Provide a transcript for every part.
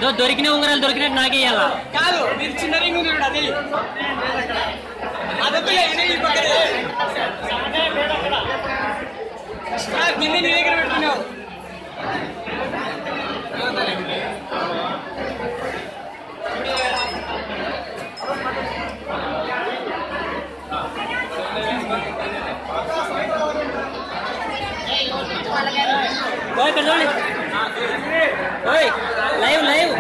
దో దొరికిన ఉంగరాలు దొరికినట్టు నాకే ఇయ్యాలా కాదు మీరు చిన్న రింగ్ ఉంది చూడు అది అదొక్కలే ఇది ఈ పక్కనే. ఆ, గిన్నె నీ దగ్గర పెట్టుకున్నావు ఓయ్ ఇక్కడ చూడండి ఓయ్ లైవ్ లైవ్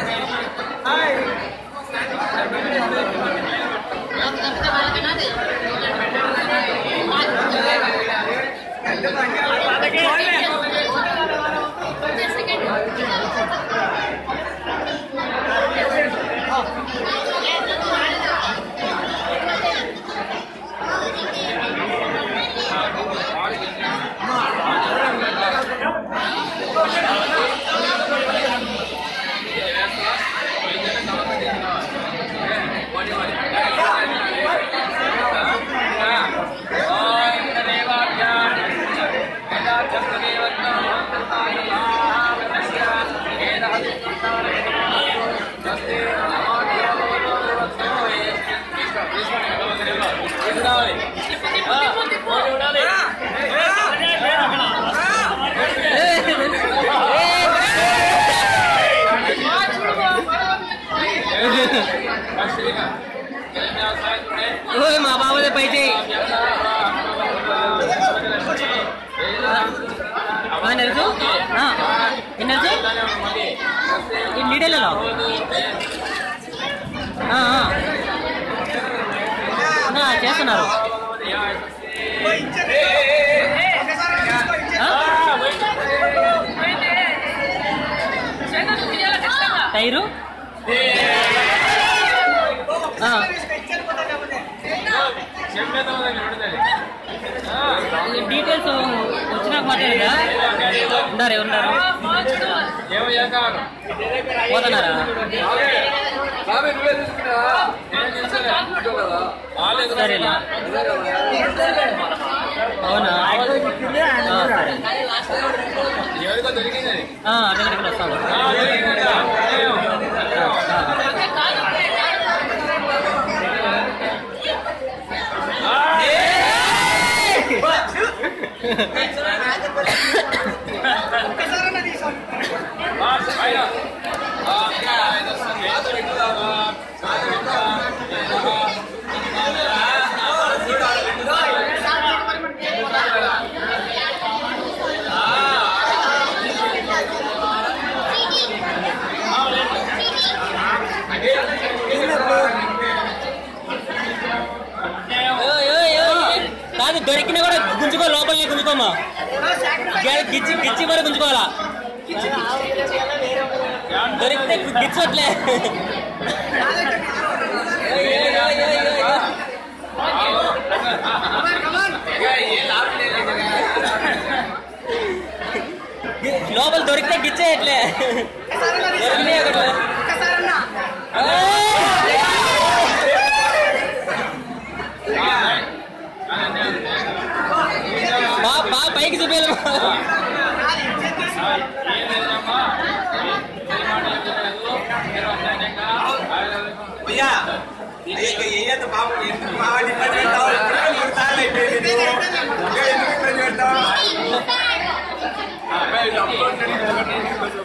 ఓయ్ మా బాబుదే పై చేయి ఆ, నలుసు ఆ, ఏం నలుసు ఈ నీడలలో ఆ, ఆ. ఆ, చేస్తున్నారు ఆ? టైరు ఆ. ఈ డీటెయిల్స్ వచ్చినాక మాట్లాడదా ఉన్నారు ఎవరున్నారు పోతున్నారా సరేలే అవునా ఆ, సరే ఆ, అదే దగ్గరికి వస్తాను ఓయ్, ఓయ్, ఓయ్. కాదు దొరికినా కూడా గుంజుకో లోపలికి గుంజుకోమా గి- గిచ్చి గిచ్చి మరి గుంజుకోవాలా దొరికితే గు- గిచ్చట్లే ఓయ్, ఓయ్, ఓయ్, ఓయ్, ఓయ్, ఓయ్. గి- లోపల దొరికితే గిచ్చేయట్లే దొరికినాయి ఒకటి. ఓయ్. బా బా పైకి చూపించాలి భయ్యా ఏయ్యంత బాబు ఎందుకు మావాడి పని పెట్టావు మూడు సార్లు అయిపోయింది నువ్వు. ఇంకా ఎందుకు ఇబ్బంది పెట్టావు? అబ్బాయి డబ్బులు ఉంటాడు, డబ్బులు ఉంటాడు.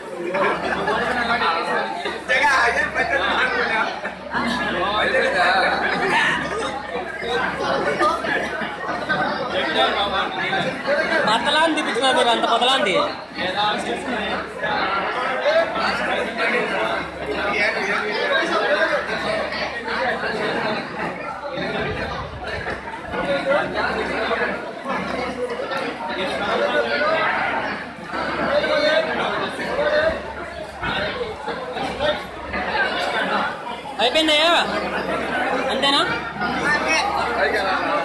జగ, అయ్యే పెద్దలు అనుకున్నా. పెద్దలుగా. పతలాంది తిప్పించినారు మీరు అంత పతలాంది అయిపోయిందయ్యా అంతేనా పైకి రా.